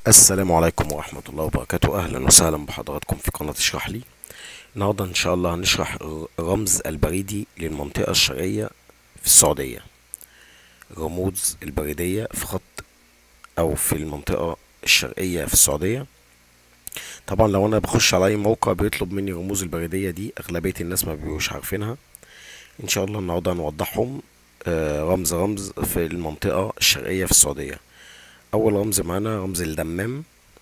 السلام عليكم ورحمة الله وبركاته أهلا وسهلا بحضراتكم في قناة اشرح لي النهاردة إن شاء الله هنشرح الرمز البريدي للمنطقة الشرقية في السعودية الرموز البريدية في خط أو في المنطقة الشرقية في السعودية طبعا لو أنا بخش على أي موقع بيطلب مني الرموز البريدية دي أغلبية الناس ما بيبقوش عارفينها إن شاء الله النهاردة هنوضحهم آه، رمز رمز في المنطقة الشرقية في السعودية أول رمز معانا رمز الدمام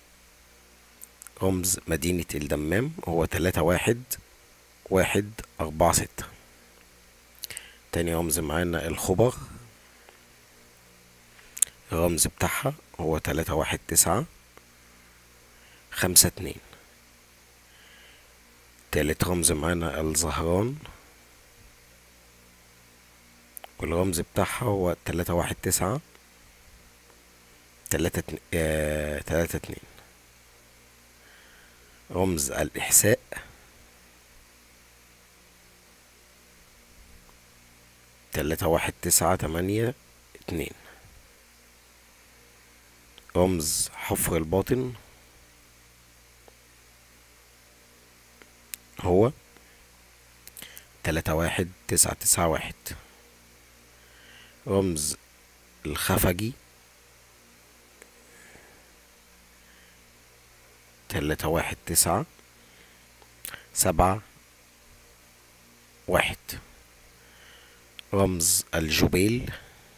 رمز مدينة الدمام هو تلاتة واحد واحد أربعة ستة تاني رمز معانا الخبر الرمز بتاعها هو تلاتة واحد تسعة خمسة اتنين تالت رمز معانا الزهران والرمز بتاعها هو تلاتة واحد تسعة تلاتة اتن- آه، تلاتة اتنين رمز الإحساء تلاتة واحد تسعة تمانية اتنين رمز حفر الباطن هو تلاتة واحد تسعة تسعة واحد رمز الخفجي تلاتة واحد تسعة سبعة واحد رمز الجبيل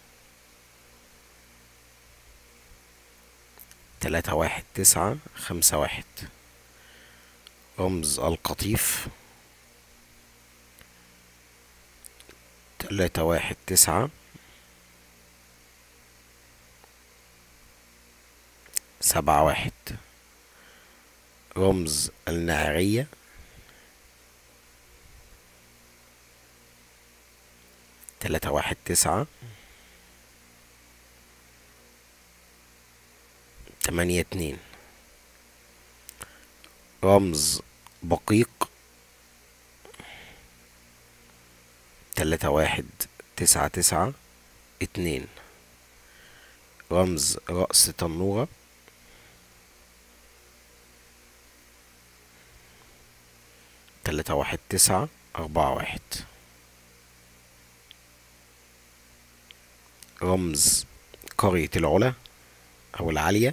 تلاتة واحد تسعة خمسة واحد رمز القطيف تلاتة واحد تسعة سبعة واحد رمز النعرية تلاتة واحد تسعة تمانية اتنين رمز بقيق تلاتة واحد تسعة تسعة اتنين رمز رأس تنورة تلاتة واحد تسعة أربعة واحد رمز قرية العلا أو العالية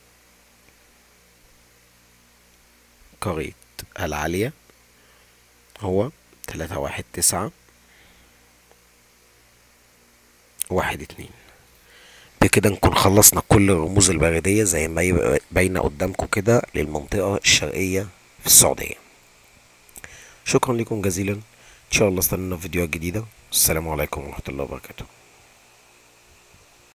قرية العالية هو تلاتة واحد تسعة واحد اتنين بكده نكون خلصنا كل الرموز البريدية زي ما يبقى باينة قدامكم كده للمنطقة الشرقية في السعودية شكرا لكم جزيلا ان شاء الله استنونا في فيديوهات جديدة السلام عليكم ورحمة الله وبركاته